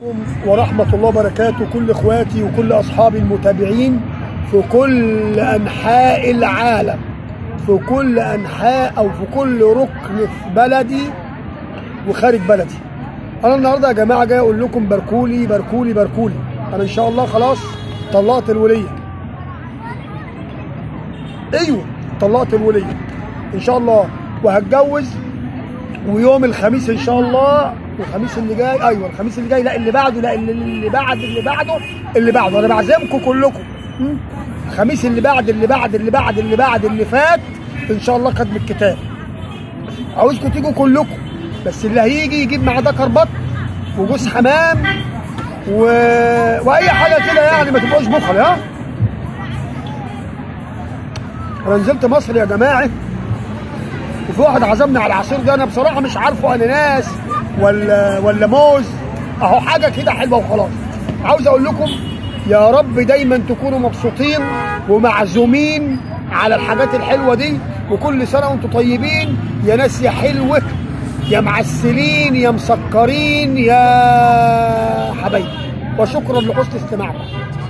ورحمة الله وبركاته كل اخواتي وكل اصحابي المتابعين في كل انحاء العالم في كل انحاء او في كل ركن في بلدي وخارج بلدي انا النهارده يا جماعه جاي اقول لكم باركولي باركولي باركولي انا ان شاء الله خلاص طلقت الوليه ايوه طلقت الوليه ان شاء الله وهتجوز ويوم الخميس ان شاء الله الخميس اللي جاي ايوه الخميس اللي جاي لا اللي بعده لا اللي, اللي بعد اللي بعده اللي بعده انا بعزمكم كلكم م? الخميس اللي بعد اللي بعد اللي بعد اللي بعد اللي فات ان شاء الله ختم الكتاب عاوزكم تيجوا كلكم بس اللي هيجي يجيب معاه دكر بط وجوز حمام و... واي حاجه كده يعني ما تبقوش بخل ها انا نزلت مصر يا جماعه وفي واحد عزمني على العصير ده انا بصراحه مش عارفه اناناس ولا ولا موز اهو حاجه كده حلوه وخلاص عاوز اقول لكم يا رب دايما تكونوا مبسوطين ومعزومين على الحاجات الحلوه دي وكل سنه وانتم طيبين يا ناس يا حلوه يا معسلين يا مسكرين يا حبايبي وشكرا لحسن استماعكم